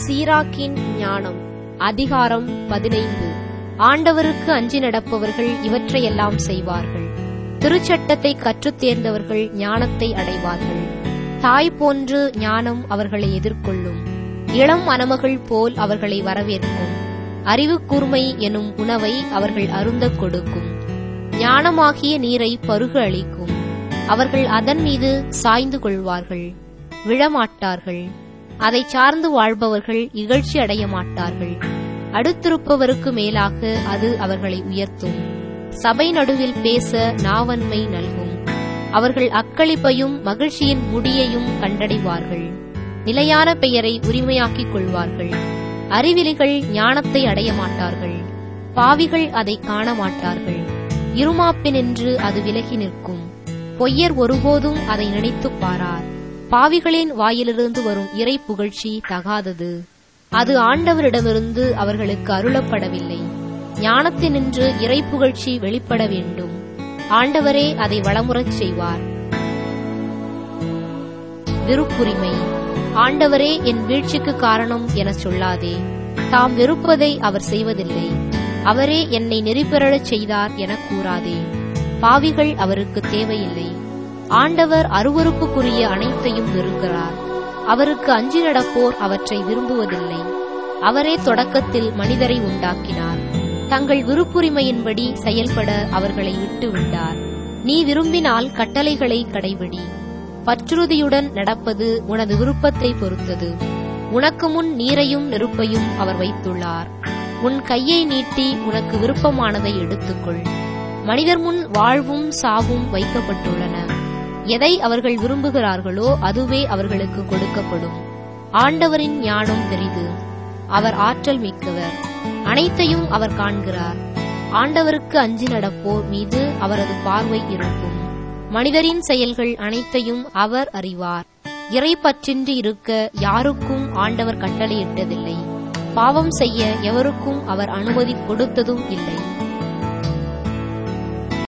சீராக்கின் ஞானம் அதிகாரம் பதினைந்து ஆண்டவருக்கு அஞ்சி நடப்பவர்கள் இவற்றையெல்லாம் செய்வார்கள் திருச்சட்டத்தை கற்றுத் தேர்ந்தவர்கள் ஞானத்தை அடைவார்கள் தாய் போன்று ஞானம் அவர்களை எதிர்கொள்ளும் இளம் மணமகள் போல் அவர்களை வரவேற்கும் அறிவு கூர்மை எனும் உணவை அவர்கள் அருந்தக் கொடுக்கும் ஞானமாகிய நீரை பருக அளிக்கும் அவர்கள் அதன் மீது சாய்ந்து கொள்வார்கள் விழமாட்டார்கள் அதை சார்ந்து வாழ்பவர்கள் இகழ்ச்சி அடைய மாட்டார்கள் அடுத்திருப்பவருக்கு மேலாக அது அவர்களை உயர்த்தும் சபை நடுவில் பேச நாவன்மை நல்கும் அவர்கள் அக்களிப்பையும் மகிழ்ச்சியின் முடியையும் கண்டடைவார்கள் நிலையான பெயரை உரிமையாக்கிக் கொள்வார்கள் அறிவிலிகள் ஞானத்தை அடைய மாட்டார்கள் பாவிகள் அதை காண மாட்டார்கள் இருமாப்பினின்று அது விலகி நிற்கும் பொய்யர் ஒருபோதும் அதை நினைத்துப் பாரார் பாவிகளின் வாயிலிருந்து வரும் இறை புகழ்ச்சி தகாதது அது ஆண்டவரிடமிருந்து அவர்களுக்கு அருளப்படவில்லை ஞானத்தினின்று இறை புகழ்ச்சி வெளிப்பட வேண்டும் ஆண்டவரே அதை வளமுறச் செய்வார் விருப்புரிமை ஆண்டவரே என் வீழ்ச்சிக்கு காரணம் எனச் சொல்லாதே தாம் வெறுப்பதை அவர் செய்வதில்லை அவரே என்னை நெறிபெறச் செய்தார் எனக் கூறாதே பாவிகள் அவருக்கு தேவையில்லை ஆண்டவர் அருவருப்புக்குரிய அனைத்தையும் வெறுக்கிறார் அவருக்கு அஞ்சி நடப்போர் அவற்றை விரும்புவதில்லை அவரே தொடக்கத்தில் மனிதரை உண்டாக்கினார் தங்கள் விருப்புரிமையின்படி செயல்பட அவர்களை விட்டு விட்டார் நீ விரும்பினால் கட்டளைகளை கடைபிடி பற்றுறுதியுடன் நடப்பது உனது விருப்பத்தை பொறுத்தது உனக்கு முன் நீரையும் நெருப்பையும் அவர் வைத்துள்ளார் உன் கையை நீட்டி உனக்கு விருப்பமானதை எடுத்துக்கொள் மனிதர் முன் வாழ்வும் சாவும் வைக்கப்பட்டுள்ளன எதை அவர்கள் விரும்புகிறார்களோ அதுவே அவர்களுக்கு கொடுக்கப்படும் ஆண்டவரின் ஞானம் பெரிது அவர் ஆற்றல் மிக்கவர் அனைத்தையும் அவர் காண்கிறார் ஆண்டவருக்கு அஞ்சி நடப்போர் மீது அவரது பார்வை இருக்கும் மனிதரின் செயல்கள் அனைத்தையும் அவர் அறிவார் இறை பற்றின்றி இருக்க யாருக்கும் ஆண்டவர் கட்டளையிட்டதில்லை பாவம் செய்ய எவருக்கும் அவர் அனுமதி கொடுத்ததும் இல்லை